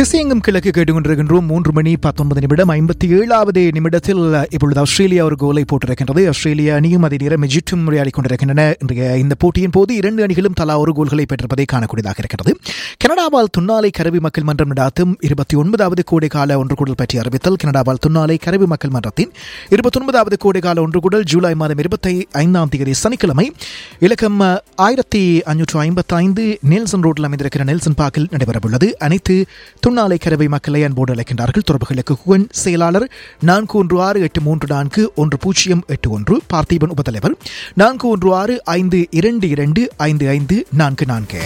திசையங்கம் கிழக்கு கேட்டுக்கொண்டிருக்கின்றோம் மூன்று மணி பத்தொன்பது நிமிடம் ஐம்பத்தி ஏழாவது நிமிடத்தில் இப்பொழுது ஆஸ்திரேலியா ஒரு கோலை போட்டிருக்கின்றது ஆஸ்திரேலிய அணியும் அதே நேரம் எஜிப்டும் விளையாடி கொண்டிருக்கின்றன இன்றைய இந்த போட்டியின் போது இரண்டு அணிகளும் தலா ஒரு கோல்களை பெற்றிருப்பதை காணக்கூடியதாக இருக்கிறது கனடாவால் துன்னாலை கருவி மக்கள் மன்றம் நடாத்தும் இருபத்தி ஒன்பதாவது கோடைக்கால ஒன்று கூடல் பற்றி அறிவித்தல் கனடாவால் துன்னாலை கருவி மக்கள் மன்றத்தின் இருபத்தி ஒன்பதாவது கோடைக்கால ஒன்று கூடல் ஜூலை மாதம் இருபத்தி ஐந்தாம் தேதி சனிக்கிழமை இலக்கம் ஆயிரத்தி அஞ்சூற்று ஐம்பத்தி ஐந்து நெல்சன் ரோட்டில் அமைந்திருக்கிற நெல்சன் பார்க்கில் நடைபெறவுள்ளது அனைத்து துண்ணாலை கரவை மக்களை அன்போடு அழைக்கின்றார்கள் தொடர்புகளுக்கு குவன் செயலாளர் நான்கு ஒன்று ஆறு எட்டு மூன்று நான்கு ஒன்று பூஜ்ஜியம் எட்டு ஒன்று பார்த்திபன் உபதலைவர் நான்கு ஒன்று ஆறு ஐந்து இரண்டு இரண்டு ஐந்து ஐந்து நான்கு நான்கு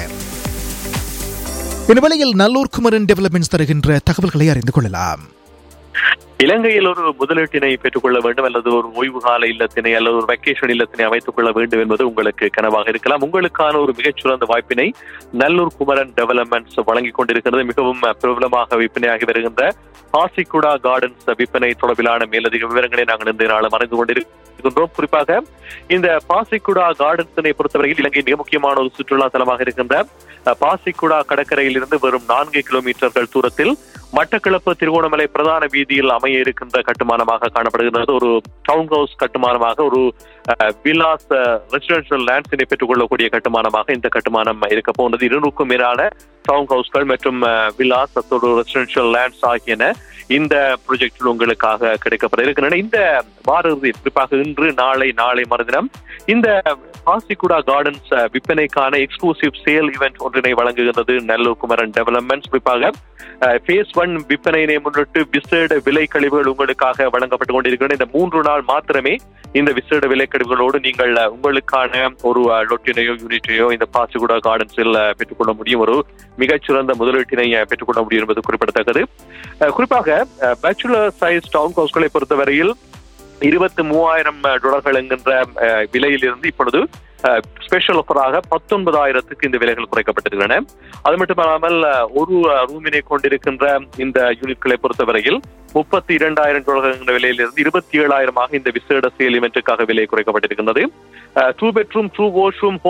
இந்த வேளையில் நல்லூர் குமரன் டெவலப்மெண்ட்ஸ் தருகின்ற தகவல்களை அறிந்து கொள்ளலாம் இலங்கையில் ஒரு முதலீட்டினை பெற்றுக்கொள்ள வேண்டும் அல்லது ஒரு ஓய்வு கால இல்லத்தினை அல்லது ஒரு வெக்கேஷன் இல்லத்தினை அமைத்துக் கொள்ள வேண்டும் என்பது உங்களுக்கு கனவாக இருக்கலாம் உங்களுக்கான ஒரு மிகச்சிறந்த வாய்ப்பினை நல்லூர் குமரன் டெவலப்மெண்ட்ஸ் வழங்கிக் கொண்டிருக்கிறது மிகவும் பிரபலமாக விற்பனையாகி வருகின்ற ஆசிக்குடா கார்டன்ஸ் விற்பனை தொடர்பிலான மேலதிக விவரங்களை நாங்கள் இந்த நாளும் அறிந்து கொண்டிருக்கின்றோம் குறிப்பாக இந்த பாசிக்குடா கார்டன்ஸினை பொறுத்தவரையில் இலங்கை மிக முக்கியமான ஒரு சுற்றுலா தலமாக இருக்கின்ற பாசிக்குடா கடற்கரையில் இருந்து வெறும் நான்கு கிலோமீட்டர்கள் தூரத்தில் மட்டக்களப்பு திருவோணமலை பிரதான வீதியில் அமைய இருக்கின்ற கட்டுமானமாக காணப்படுகிறது ஒரு டவுன் ஹவுஸ் கட்டுமானமாக ஒரு விலாஸ் ரெசிடென்சியல் லேண்ட்ஸினை பெற்றுக் கொள்ளக்கூடிய கட்டுமானமாக இந்த கட்டுமானம் இருக்க போனது இருநூறுக்கும் மேலான டவுன் ஹவுஸ்கள் மற்றும் விலாஸ் அத்தோடு ரெசிடென்சியல் லேண்ட்ஸ் ஆகியன இந்த ப்ரொஜெக்டில் உங்களுக்காக கிடைக்கப்பட இருக்கின்றன இந்த வார இறுதி குறிப்பாக இன்று நாளை நாளை மறுதினம் இந்த பாசிகுடா கார்டன்ஸ் விற்பனைக்கான எக்ஸ்க்ளூசிவ் சேல் ஈவெண்ட் ஒன்றினை வழங்குகிறது நல்லூர் குமரன் டெவலப்மெண்ட்ஸ் குறிப்பாக பேஸ் ஒன் விற்பனையினை முன்னிட்டு விசேட விலை கழிவுகள் உங்களுக்காக வழங்கப்பட்டு கொண்டிருக்கின்றன இந்த மூன்று நாள் மாத்திரமே இந்த விசேட விலை கழிவுகளோடு நீங்கள் உங்களுக்கான ஒரு லொட்டினையோ யூனிட்டையோ இந்த பாசிகுடா கார்டன்ஸில் பெற்றுக்கொள்ள முடியும் ஒரு மிகச்சிறந்த முதலீட்டினை பெற்றுக்கொள்ள முடியும் என்பது குறிப்பிடத்தக்கது குறிப்பாக பேச்சுலர் சைஸ் டவுன் ஹவுஸ்களை பொறுத்தவரையில் இருபத்தி மூவாயிரம் டாலர்கள் என்கின்ற விலையில் இருந்து இப்பொழுது ஸ்பெஷல் ஆஃபராக பத்தொன்பதாயிரத்துக்கு இந்த விலைகள் குறைக்கப்பட்டிருக்கின்றன அது மட்டுமல்லாமல் ஒரு ரூமினை கொண்டிருக்கின்ற இந்த யூனிட்களை பொறுத்தவரையில் முப்பத்தி இரண்டாயிரம் டாலர்கள் என்ற விலையிலிருந்து இருபத்தி ஏழாயிரமாக இந்த விசேட சேல் இவெண்ட்டுக்காக விலை குறைக்கப்பட்டிருக்கின்றது டூ பெட்ரூம் டூ வாஷ்ரூம்